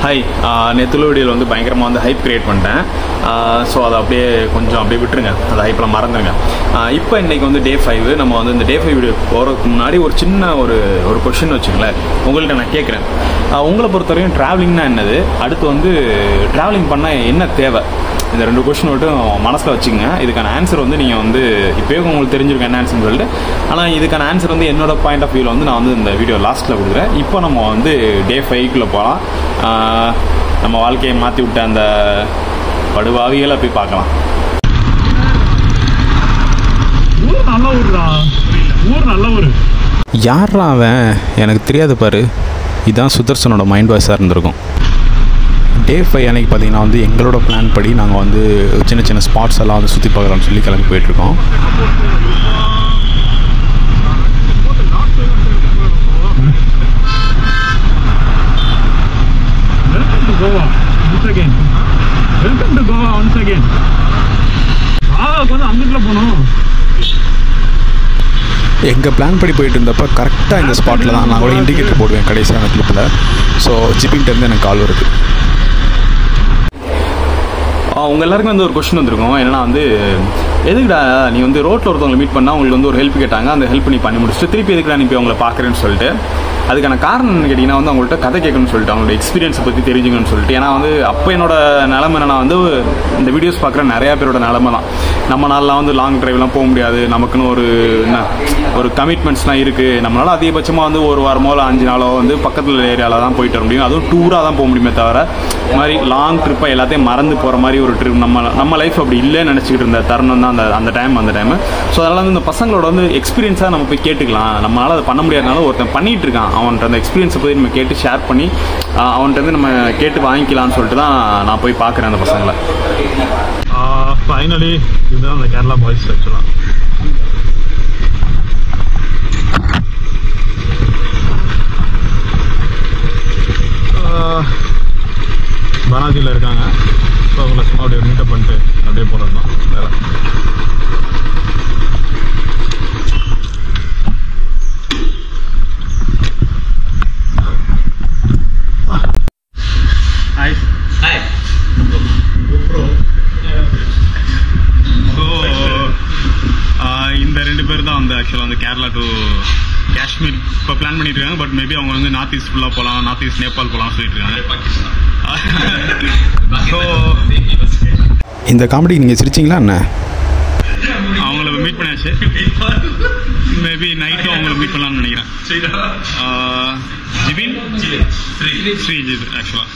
Hi நேற்றுள்ள வீடியோவில் வந்து பயங்கரமாக வந்து ஹைப் கிரியேட் பண்ணிட்டேன் ஸோ அதை அப்படியே கொஞ்சம் அப்படியே விட்டுருங்க அந்த ஹைப்பில் மறந்துடுங்க இப்போ இன்றைக்கி வந்து டே ஃபைவ் நம்ம வந்து இந்த டே ஃபைவ் வீடியோ போகிறதுக்கு முன்னாடி ஒரு சின்ன ஒரு ஒரு கொஷின் வச்சுங்களேன் உங்கள்கிட்ட நான் கேட்குறேன் உங்களை பொறுத்தவரையும் ட்ராவலிங்னா என்னது அடுத்து வந்து ட்ராவலிங் பண்ணால் என்ன தேவை இந்த ரெண்டு கொஷின் மட்டும் மனசில் வச்சுக்கோங்க இதுக்கான ஆன்சர் வந்து நீங்கள் வந்து இப்போயே உங்களுக்கு தெரிஞ்சிருக்கும் என்ன ஆன்சர்னு சொல்லிட்டு ஆனால் இதுக்கான ஆன்சர் வந்து என்னோட பாயிண்ட் ஆஃப் வியூவில் வந்து நான் வந்து இந்த வீடியோ லாஸ்ட்டில் கொடுக்குறேன் இப்போ நம்ம வந்து டே ஃபைவ்க்குள்ளே போகலாம் நம்ம வாழ்க்கையை மாற்றி விட்ட அந்த படுவாவிகளை போய் பார்க்கலாம் ஊர் நல்ல ஊர்டா ஊர் நல்ல ஊர் யாரா அவன் எனக்கு தெரியாது பாரு இதான் சுதர்சனோட மைண்ட் வாய்ஸாக இருந்திருக்கும் டே ஃபைவ் அன்னைக்கு பார்த்தீங்கன்னா வந்து எங்களோட பிளான் படி நாங்கள் வந்து சின்ன சின்ன ஸ்பாட்ஸ் எல்லாம் வந்து சுற்றி பார்க்கலாம்னு சொல்லி கிளம்பி போயிட்டுருக்கோம் welcome to Goa once again welcome to Goa once again கோவாவுக்கு வந்து அங்கிட்டுல போகணும் எங்கள் பிளான் படி போயிட்டு இருந்தப்போ கரெக்டாக இந்த ஸ்பாட்டில் தான் நான் கூட இண்டிகேட்டர் போடுவேன் கடைசியான கிளிப்பில் ஸோ ஜிப்பிங்கிட்டேருந்து எனக்கு கால் வருது உங்கள் எல்லாருக்கும் வந்து ஒரு கொஷின் வந்திருக்கும் என்னன்னா வந்து எதுக்குடா நீ வந்து ரோட்டில் ஒருத்தவங்களை மீட் பண்ணால் உங்களுக்கு வந்து ஒரு ஹெல்ப் கேட்டாங்க அந்த ஹெல்ப் நீ பண்ணி முடிச்சுட்டு திருப்பி எதுக்குடா நீ போய் அவங்கள பார்க்குறேன்னு சொல்லிட்டு அதுக்கான காரணம் என்ன கேட்டிங்கன்னா வந்து அவங்கள்ட்ட கதை கேட்கணும்னு சொல்லிட்டு அவங்களோட எக்ஸ்பீரியன்ஸை பற்றி தெரிஞ்சுக்கணும்னு சொல்லிட்டு ஏன்னா வந்து அப்போ என்னோட நிலமை என்னன்னா வந்து இந்த வீடியோஸ் பார்க்குற நிறையா பேரோட நிலமை தான் நம்ம நாளெலாம் வந்து லாங் டிரைவ்லாம் போக முடியாது நமக்குன்னு ஒரு என்ன ஒரு கமிட்மெண்ட்ஸ்லாம் இருக்குது நம்மளால அதிகபட்சமாக வந்து ஒரு வாரமோ இல்லை அஞ்சு நாளோ வந்து பக்கத்தில் ஏரியாவில் தான் போயிட்டு வர முடியும் அதுவும் டூராக தான் போக முடியுமே தவிர இது மாதிரி லாங் ட்ரிப்பை எல்லாத்தையும் மறந்து போகிற மாதிரி ஒரு ட்ரிப் நம்ம நம்ம லைஃப் அப்படி இல்லைன்னு நினச்சிக்கிட்டு இருந்த தருணம் தான் அந்த அந்த டைம் அந்த டைம் ஸோ அதனால் வந்து இந்த பசங்களோட வந்து எக்ஸ்பீரியன்ஸாக நம்ம போய் கேட்டுக்கலாம் நம்மளால் அதை பண்ண முடியாதனால ஒருத்தன் பண்ணிட்டு இருக்கான் அவன்கிட்ட அந்த எக்ஸ்பீரியன்ஸை பற்றி நம்ம கேட்டு ஷேர் பண்ணி ஆஹ் அவன்கிட்ட இருந்து நம்ம கேட்டு வாங்கிக்கலாம்னு சொல்லிட்டு தான் நான் போய் பார்க்குறேன் அந்த பசங்களை ஃபைனலி இதுதான் அந்த கேரளா பாய்ஸ் ஆக்சுவலாக பனாஜியில் இருக்காங்க ஸோ அவங்கள சும்மா அப்படியே மீட்டப் பண்ணிட்டு அப்படியே போகிறது தான் வேலை ஹாய் ஸோ இந்த ரெண்டு பேர் தான் வந்து ஆக்சுவலாக வந்து கேரளா டு காஷ்மீர் இப்போ பிளான் பண்ணிட்டு இருக்காங்க பட் மேபி அவங்க வந்து நார்த் ஈஸ்ட் ஃபுல்லாக போகலாம் நார்த் ஈஸ்ட் நேபாள் போகலாம் சொல்லிட்டு இருக்காங்க ஸோ இந்த காமெடி நீங்கள் சிரிச்சிங்களா என்ன அவங்கள மீட் பண்ணியாச்சு மேபி நைட்டும் அவங்கள மீட் பண்ணலாம்னு நினைக்கிறேன் ஆஹ், ஜிபின் ஸ்ரீஜித் ஆக்சுவலாக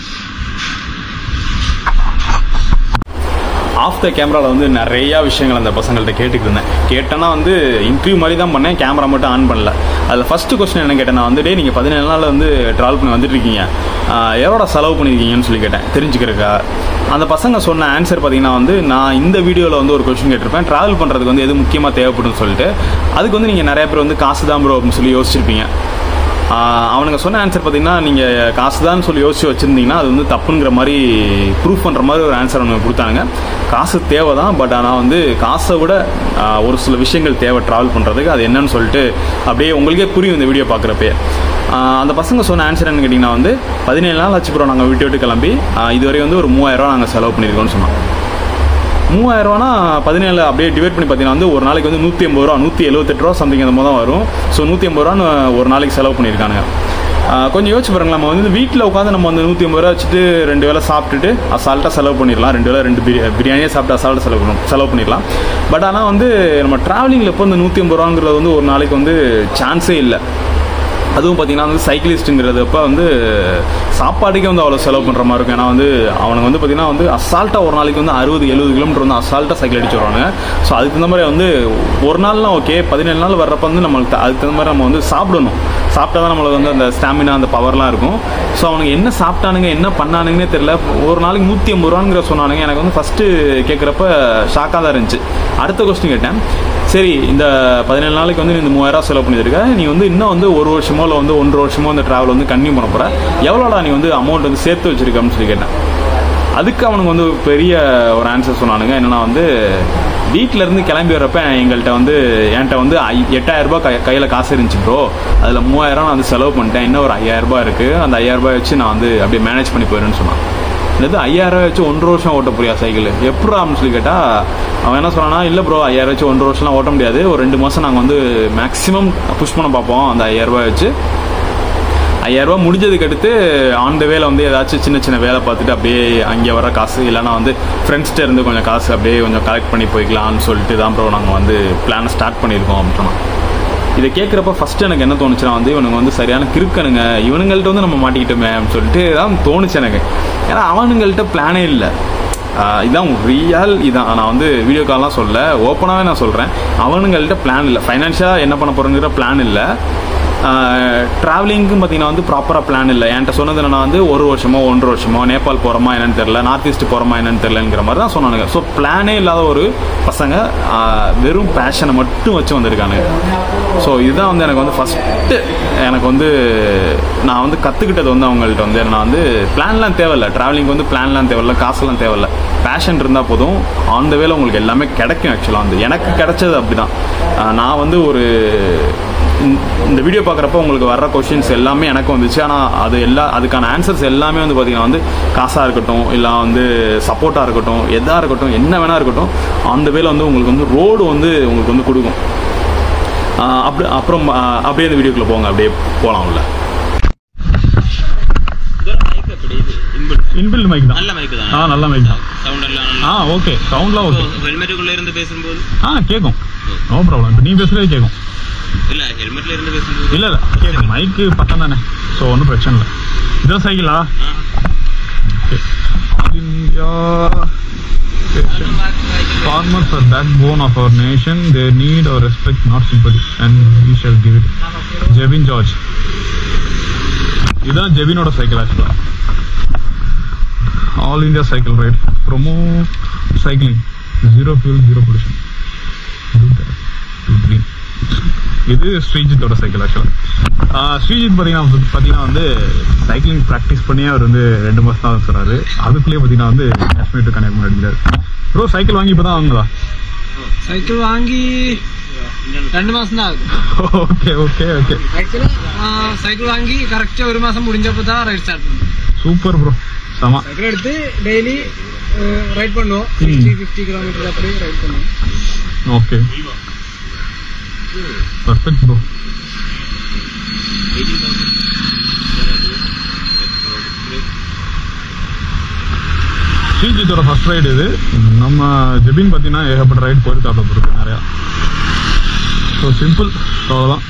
ஆஃப் த கேமராவில் வந்து நிறையா விஷயங்கள் அந்த பசங்கள்ட்ட கேட்டுக்கிட்டு இருந்தேன் கேட்டேன்னா வந்து இன்டர்வியூ மாதிரி தான் பண்ணேன் கேமரா மட்டும் ஆன் பண்ணல அதில் ஃபஸ்ட்டு கொஸ்டின் என்ன கேட்டேன் நான் வந்து டே நீங்கள் பதினேழு நாளில் வந்து ட்ராவல் பண்ணி வந்துட்டு இருக்கீங்க ஆஹ், எவ்வளோட செலவு பண்ணியிருக்கீங்கன்னு சொல்லி கேட்டேன் தெரிஞ்சுக்கிறக்கா அந்த பசங்க சொன்ன ஆன்சர் பார்த்தீங்கன்னா வந்து நான் இந்த வீடியோவில் வந்து ஒரு கொஸ்டின் கேட்டிருப்பேன் ட்ராவல் பண்ணுறதுக்கு வந்து எது முக்கியமாக தேவைப்படும்னு சொல்லிட்டு அதுக்கு வந்து நீங்கள் நிறைய பேர் வந்து காசு தான் ப்ரோ அப்படின்னு சொல்லி யோசிச்சிருப்பீங்க ஆஹ் அவனுங்க சொன்ன ஆன்சர் பார்த்தீங்கன்னா நீங்கள் காசு தான் சொல்லி யோசிச்சு வச்சுருந்தீங்கன்னா அது வந்து தப்புங்கிற மாதிரி ப்ரூஃப் பண்ணுற மாதிரி ஒரு ஆன்சர் அவனுங்க கொடுத்தானுங்க காசு தேவை தான் பட் ஆனால் வந்து காசை விட ஆஹ் ஒரு சில விஷயங்கள் தேவை ட்ராவல் பண்ணுறதுக்கு அது என்னன்னு சொல்லிட்டு அப்படியே உங்களுக்கே புரியும் இந்த வீடியோ பார்க்குறப்பே அந்த பசங்க சொன்ன ஆன்சர் என்னன்னு கேட்டிங்கன்னா வந்து பதினேழு நாள் ஆச்சு ப்ரோ நாங்கள் விட்டு விட்டு கிளம்பி ஆஹ் இதுவரை வந்து ஒரு மூவாயிரரூவா நாங்கள் செலவு பண்ணியிருக்கோம்னு சொன்னோம் மூவாயிரம் ரூபானா பதினேழு அப்படியே டிவைட் பண்ணி பார்த்தீங்கன்னா வந்து ஒரு நாளைக்கு வந்து நூற்றி ஐம்பது ரூபா நூற்றி எழுபத்தெட்டு ரூபா சம்திங் அந்த மாதிரி தான் வரும் ஸோ நூற்றி ஐம்பது ரூபான்னு ஒரு நாளைக்கு செலவு பண்ணியிருக்கானுங்க ஆஹ் கொஞ்சம் யோசிச்சு பாருங்களேன் நம்ம வந்து வீட்டில் உட்காந்து நம்ம வந்து நூற்றி ஐம்பது ரூபா வச்சுட்டு ரெண்டு வேளை சாப்பிட்டுட்டு அசால்ட்டாக செலவு பண்ணிடலாம் ரெண்டு வேளை ரெண்டு பிரியா பிரியாணியே சாப்பிட்டு அசால்ட்டாக செலவு பண்ணணும் செலவு பண்ணிடலாம் பட் ஆனால் வந்து நம்ம ட்ராவலிங்கில் இப்போ இந்த நூற்றி ஐம்பது ரூபாங்கிறது வந்து ஒரு நாளைக்கு வந்து சான்ஸே இல்லை அதுவும் பார்த்தீங்கன்னா வந்து சைக்கிளிஸ்ட்டுங்கிறது அப்போ வந்து சாப்பாட்டுக்கே வந்து அவ்வளோ செலவு பண்ணுற மாதிரி இருக்கும் ஏன்னா வந்து அவனுங்க வந்து பார்த்தீங்கன்னா வந்து அசால்ட்டாக ஒரு நாளைக்கு வந்து அறுபது எழுபது கிலோமீட்டர் வந்து அசால்ட்டாக சைக்கிள் அடிச்சு வருவாங்க ஸோ அதுக்கு தகுந்த மாதிரி வந்து ஒரு நாள்லாம் ஓகே பதினேழு நாள் வர்றப்ப வந்து நம்மளுக்கு த- அதுக்கு தகுந்த மாதிரி நம்ம வந்து சாப்பிடணும் சாப்பிட்டா தான் நம்மளுக்கு வந்து அந்த ஸ்டாமினா அந்த பவர்லாம் இருக்கும் ஸோ அவனுங்க என்ன சாப்பிட்டானுங்க என்ன பண்ணானுங்கன்னே தெரியல ஒரு நாளைக்கு நூற்றி ஐம்பது ரூபாங்கிற சொன்னானுங்க எனக்கு வந்து ஃபஸ்ட்டு கேட்குறப்ப ஷாக்காக தான் இருந்துச்சு அடுத்த கொஸ்டின் கேட்டேன் சரி இந்த பதினேழு நாளைக்கு வந்து நீ இந்த மூவாயிரம் செலவு பண்ணியிருக்க நீ வந்து இன்னும் வந்து ஒரு வருஷமோ இல்லை வந்து ஒன்றரை வருஷமோ அந்த ட்ராவல் வந்து கன்டினியூ பண்ண போற எவ்வளோடா நீ வந்து அமௌண்ட் வந்து சேர்த்து வச்சிருக்க அப்படின்னு சொல்லி கேட்டேன் அதுக்கு அவனுக்கு வந்து பெரிய ஒரு ஆன்சர் சொன்னானுங்க என்னன்னா வந்து வீட்டில இருந்து கிளம்பி வரப்ப எங்கள்கிட்ட வந்து என்கிட்ட வந்து ஐ- எட்டாயிரம் ரூபாய் கை கையில் காசு இருந்துச்சு ப்ரோ அதில் மூவாயிரம் நான் வந்து செலவு பண்ணிட்டேன் இன்னும் ஒரு ஐயாயிரம் ரூபாய் இருக்குது அந்த ஐயாயிரம் ரூபாய் வச்சு நான் வந்து அப்படியே மேனேஜ் பண்ணி போயிடுறேன்னு சொன்னான் இது ஐயாயிரம் ரூபாய் வச்சு ஒன்றரை வருஷம் ஓட்ட போறியா சைக்கிள் எப்படி அப்படின்னு சொல்லி கேட்டா அவன் என்ன சொன்னானா இல்லை ப்ரோ ஐயாயிரம் வச்சு ஒன்றரை வருஷம்லாம் ஓட்ட முடியாது ஒரு ரெண்டு மாதம் நாங்கள் வந்து மேக்ஸிமம் புஷ் பண்ண பார்ப்போம் அந்த ஐயாயிரம் ரூபாய் வச்சு ஐயாயிரம் ரூபாய் முடிஞ்சதுக்கு அடுத்து ஆன் த வேல வந்து ஏதாச்சும் சின்ன சின்ன வேலை பார்த்துட்டு அப்படியே அங்கே வர காசு இல்லைனா வந்து ஃப்ரெண்ட்ஸ்கிட்ட இருந்து கொஞ்சம் காசு அப்படியே கொஞ்சம் கலெக்ட் பண்ணி போய்க்கலாம்னு சொல்லிட்டு தான் ப்ரோ நாங்கள் வந்து பிளானை ஸ்டார்ட் பண்ணியிருக்கோம் அப்படின்னு சொன்னோம் இதை கேட்குறப்ப ஃபர்ஸ்ட் எனக்கு என்ன தோணுச்சுன்னா வந்து இவனுங்க வந்து சரியான கிறுக்கனுங்க இவனுங்கள்ட்ட வந்து நம்ம மாட்டிக்கிட்டோமே அப்படின்னு சொல்லிட்டு தான் தோணுச்சு எனக்கு ஏன்னா அவனுங்கள்ட்ட பிளானே இல்லை ஆஹ் இதான் ரியல் இதான் நான் வந்து வீடியோ கால்லாம் சொல்ல ஓப்பனாகவே நான் சொல்கிறேன் அவனுங்கள்ட்ட பிளான் இல்லை ஃபைனான்ஷியலாக என்ன பண்ண போகிறோங்கிற பிளான் இல்லை ட்ராவலிங்க்கும் பார்த்தீங்கன்னா வந்து ப்ராப்பராக பிளான் இல்லை என்கிட்ட சொன்னது என்னன்னா வந்து ஒரு வருஷமோ ஒன்றரை வருஷமோ நேபாள் போகிறோமா என்னன்னு தெரில நார்த் ஈஸ்ட் போகிறோமா என்னன்னு தெரிலங்கிற மாதிரி தான் சொன்னானுங்க ஸோ பிளானே இல்லாத ஒரு பசங்க ஆஹ் வெறும் பேஷனை மட்டும் வச்சு வந்திருக்கானுங்க ஸோ இதுதான் வந்து எனக்கு வந்து ஃபஸ்ட்டு எனக்கு வந்து நான் வந்து கற்றுக்கிட்டது வந்து அவங்கள்ட்ட வந்து நான் வந்து பிளான்லாம் தேவையில்ல ட்ராவலிங் வந்து பிளான்லாம் தேவையில்ல காசுலாம் தேவையில்ல பேஷன் இருந்தால் போதும் ஆன் த வேல உங்களுக்கு எல்லாமே கிடைக்கும் ஆக்சுவலாக வந்து எனக்கு கிடைச்சது அப்படி தான் நான் வந்து ஒரு இந்த- இந்த வீடியோ பார்க்குறப்ப உங்களுக்கு வர்ற கொஷின்ஸ் எல்லாமே எனக்கு வந்துச்சு ஆனால் அது எல்லா அதுக்கான ஆன்சர்ஸ் எல்லாமே வந்து பார்த்தீங்கன்னா வந்து காசாக இருக்கட்டும் இல்லை வந்து சப்போர்ட்டாக இருக்கட்டும் எதாக இருக்கட்டும் என்ன வேணா இருக்கட்டும் அந்த வேல வந்து உங்களுக்கு வந்து ரோடு வந்து உங்களுக்கு வந்து கொடுக்கும் ஆஹ் அப்படி அப்புறம் ஆஹ் அப்படியே இந்த வீடியோக்குள்ளே போங்க அப்படியே போகலாம் உள்ள இன்பில்ட் மைக் தான் நல்ல மைக் தான் ஆ நல்ல மைக் தான் சவுண்ட் எல்லாம் ஆ ஓகே சவுண்ட்லாம் ஓகே ஹெல்மெட்டுக்குள்ள இருந்து பேசும்போது ஆ கேட்கும் நோ ப்ராப்ளம் இப்போ நீ பேசுறதே கேட்கும் இல்ல ஹெல்மெட்ல இருந்து பேசும்போது இல்ல இல்ல கேட்கும் மைக்கு பக்கம் தானே ஸோ ஒன்றும் பிரச்சனை இல்லை இதான் சைக்கிளா India Farmers are backbone of our nation. They need our respect, not sympathy, and we shall give it. Jebin George இதுதான் ஜெபினோட சைக்கிள் ஆக்சுவலா all India cycle ride promo cycling zero fuel zero pollution இது ஸ்ரீஜித்தோட சைக்கிள் ஆக்சுவலாக ஸ்ரீஜித் பார்த்தீங்கன்னா வந்து- பார்த்தீங்கன்னா வந்து சைக்கிளிங் ப்ராக்டிஸ் பண்ணி அவர் வந்து ரெண்டு மாதம் தான் சொல்கிறாரு அதுக்குள்ளேயே பார்த்தீங்கன்னா வந்து காஷ்மீர் டு கன்னியாகுமரி அடிக்கிறார் ப்ரோ சைக்கிள் வாங்கி இப்போ தான் வாங்குதா സൈക്കിൾ വാങ്ങി രണ്ട് മാസം தான் ആകും okay okay okay actually cycle വാങ്ങി കറക്റ്റ് ഒരു മാസം முடிஞ்சப்போ தான் ரைட் ஸ்டார்ட் பண்ணுவோம் சூப்பர் ப்ரோ சமா சைக்கிள் எடுத்து டெய்லி ரைட் பண்ணுவோம் சிக்ஸ்டி ஃபிஃப்டி கிலோமீட்டர் அப்படி ரைட் பண்ணுவோம் ஓகே பர்ஃபெக்ட் ப்ரோ ஸ்ரீஜித்தோட ஃபர்ஸ்ட் ரைடு இது நம்ம ஜெபின் பார்த்தீங்கன்னா ஏகப்பட்ட ரைடு போயிருக்காப்ல இருக்கு நிறையா ஸோ சிம்பிள் அவ்வளோதான்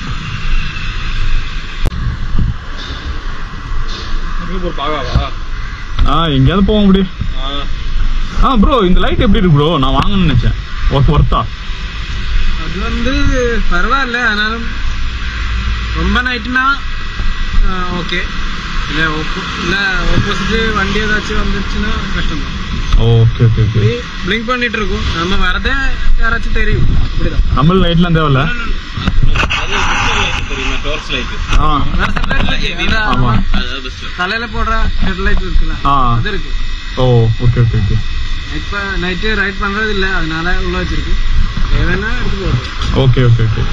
ஆ எங்கேயாவது போவோம் அப்படி ஆ ப்ரோ இந்த லைட் எப்படி இருக்கு ப்ரோ நான் வாங்கணும்னு நினைச்சேன் ஒர்க் ஒர்த்தா அது வந்து பரவாயில்ல ஆனாலும் ரொம்ப நைட்னா ஓகே இல்லை இல்லை ஆப்போசிட் வண்டி ஏதாச்சும் வந்துருச்சுன்னா கஷ்டம் தான் ஓகே ஓகே ஓகே பிளிங்க் பண்ணிட்டு இருக்கும் நம்ம வரதே யாராச்சும் தெரியும் அப்படிதான் நம்ம லைட்லாம் தேவையில்ல அது மிஸ்டர் லைட் தெரியுமா டார்ச் லைட் ஆ வேற separate இருக்கு. அந்த ஆமா. அதாவது பெஸ்ட் தலையில போடுற ஹெட்லைட் இருக்குல்ல ஆ. அது இருக்கு ஓ ஓகே ஓகே ஓகே இப்ப நைட்டு ரைட் பண்றது இல்ல அதனால உள்ள வச்சிருக்கு தேவைன்னா எடுத்து போடுறோம் okay okay okay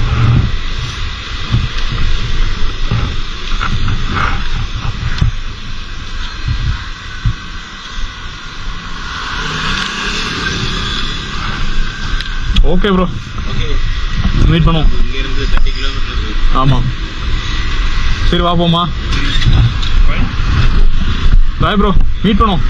okay bro okay meet பண்ணுவோம் இங்க இருந்து தேர்ட்டி கிலோமீட்டர் இருக்கு ஆமாம் சரி வா போமா பாய் ப்ரோ மீட் பண்ணுவோம்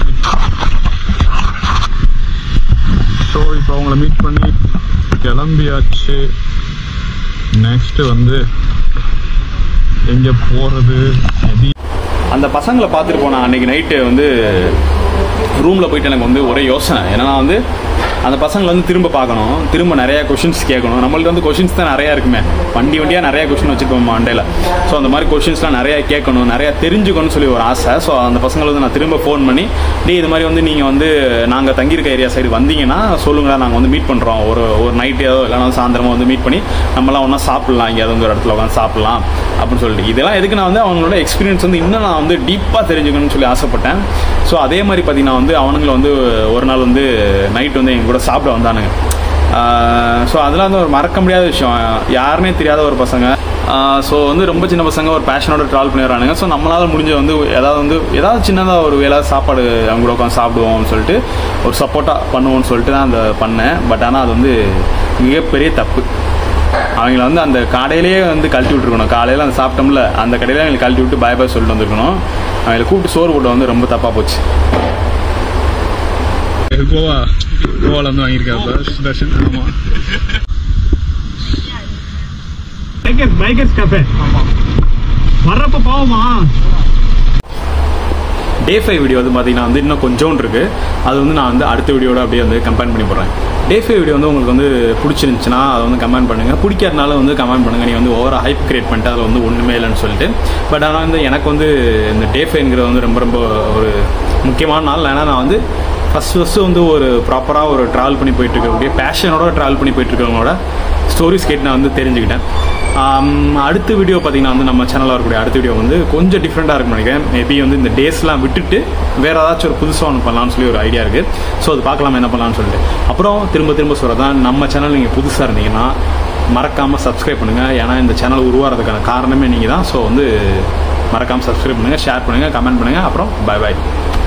ஸோ இப்போ அவங்கள மீட் பண்ணி கிளம்பியாச்சு நெக்ஸ்ட் வந்து எங்கே போகிறது எதி அந்த பசங்களை பார்த்துட்டு போன அன்னைக்கு நைட்டு வந்து ரூமில் போயிட்டு எனக்கு வந்து ஒரே யோசனை என்னன்னா வந்து அந்த பசங்களை வந்து திரும்ப பார்க்கணும் திரும்ப நிறைய கொஷின்ஸ் கேட்கணும் நம்மள்ட்ட வந்து கொஷின்ஸ் தான் நிறையா இருக்குமே வண்டி வண்டியாக நிறைய கொஷின் வச்சுருப்போம் மண்டையில் ஸோ அந்த மாதிரி கொஷின்ஸ்லாம் நிறையா கேட்கணும் நிறையா தெரிஞ்சுக்கணும்னு சொல்லி ஒரு ஆசை ஸோ அந்த பசங்களை வந்து நான் திரும்ப ஃபோன் பண்ணி டேய் இது மாதிரி வந்து நீங்கள் வந்து நாங்கள் தங்கியிருக்க ஏரியா சைடு வந்தீங்கன்னா சொல்லுங்களா நாங்கள் வந்து மீட் பண்ணுறோம் ஒரு ஒரு நைட்டு இல்லைனா சாயந்தரமாக வந்து மீட் பண்ணி நம்மலாம் ஒன்றா சாப்பிட்லாம் எங்கேயாவது வந்து ஒரு இடத்துல உட்காந்து சாப்பிட்லாம் அப்படின்னு சொல்லிட்டு இதெல்லாம் எதுக்கு நான் வந்து அவங்களோட எக்ஸ்பீரியன்ஸ் வந்து இன்னும் நான் வந்து டீப்பாக தெரிஞ்சுக்கணும்னு சொல்லி ஆசைப்பட்டேன் ஸோ அதே மாதிரி பார்த்தீங்கன்னா வந்து அவனுங்களை வந்து ஒரு நாள் வந்து நைட் வந்து எங்க கூட சாப்பிட வந்தானுங்க ஸோ அதெல்லாம் வந்து ஒரு மறக்க முடியாத விஷயம் யாருனே தெரியாத ஒரு பசங்க ஸோ வந்து ரொம்ப சின்ன பசங்க ஒரு பேஷனோட ட்ராவல் பண்ணி வரானுங்க ஸோ நம்மளால் முடிஞ்ச வந்து ஏதாவது வந்து ஏதாவது சின்னதாக ஒரு வேலை சாப்பாடு அவங்க கூட உட்காந்து சாப்பிடுவோம்னு சொல்லிட்டு ஒரு சப்போர்ட்டாக பண்ணுவோம்னு சொல்லிட்டு தான் அந்த பண்ணேன் பட் ஆனால் அது வந்து மிகப்பெரிய தப்பு அவங்கள வந்து அந்த கடையிலேயே வந்து கழட்டி விட்டுருக்கணும் காலையில் அந்த சாப்பிட்டோம்ல அந்த கடையில அவங்களை கழட்டி விட்டு பாய் பாய் சொல்லிட்டு வந்திருக்கணும் அவங்களை கூப்பிட்டு சோறு போட்டு வந்து ரொம்ப தப்பாக போச்சு கோவா கோவால இருந்து வாங்கியிருக்காரு சுதர்ஷன் ஆமா பைக்கர்ஸ் பைக்கர்ஸ் கஃபே வர்றப்ப போவோமா டே ஃபைவ் வீடியோ வந்து பார்த்தீங்கன்னா வந்து இன்னும் கொஞ்சோண்டு இருக்குது அது வந்து நான் வந்து அடுத்த வீடியோட அப்படியே வந்து கம்பேர் பண்ணி போடுறேன் டே ஃபைவ் வீடியோ வந்து உங்களுக்கு வந்து பிடிச்சிருந்துச்சுன்னா அதை வந்து கமெண்ட் பண்ணுங்கள் பிடிக்காதனால வந்து கமெண்ட் பண்ணுங்கள் நீ வந்து ஓவர ஹைப் கிரியேட் பண்ணிட்டு அதில் வந்து ஒன்றுமே இல்லைன்னு சொல்லிட்டு பட் ஆனால் வந்து எனக்கு வந்து இந்த டே ஃபைவ்ங்கிறது வந்து ரொம்ப ரொம்ப ஒரு முக்கியமான நாள் ஏன்னா நான் வந்து ஃபஸ்ட் ஃபஸ்ட்டு வந்து ஒரு ப்ராப்பராக ஒரு ட்ராவல் பண்ணி போயிட்டு இருக்கக்கூடிய பேஷனோட ட்ராவல் பண்ணி போயிட்டு இருக்கிறவங்களோட ஸ்டோரிஸ் கேட்டு நான் வந்து தெரிஞ்சுக்கிட்டேன் ஆம், அடுத்த வீடியோ பார்த்தீங்கன்னா வந்து நம்ம சேனலில் வரக்கூடிய அடுத்த வீடியோ வந்து கொஞ்சம் டிஃப்ரெண்ட்டாக இருக்கும் நினைக்கிறேன் மேபி வந்து இந்த டேஸ்லாம் விட்டுட்டு வேறு ஏதாச்சும் ஒரு புதுசாக ஒன்று பண்ணலாம்னு சொல்லி ஒரு ஐடியா இருக்குது ஸோ அது பார்க்கலாம் என்ன பண்ணலாம்னு சொல்லிட்டு அப்புறம் திரும்ப திரும்ப சொல்கிறதான் நம்ம சேனல் நீங்கள் புதுசாக இருந்தீங்கன்னா மறக்காமல் சப்ஸ்கிரைப் பண்ணுங்கள் ஏன்னா இந்த சேனல் உருவாகிறதுக்கான காரணமே நீங்கள் தான் ஸோ வந்து மறக்காமல் சப்ஸ்கிரைப் பண்ணுங்கள் ஷேர் பண்ணுங்கள் கமெண்ட் பண்ணுங்கள் அப்புறம் பை பாய்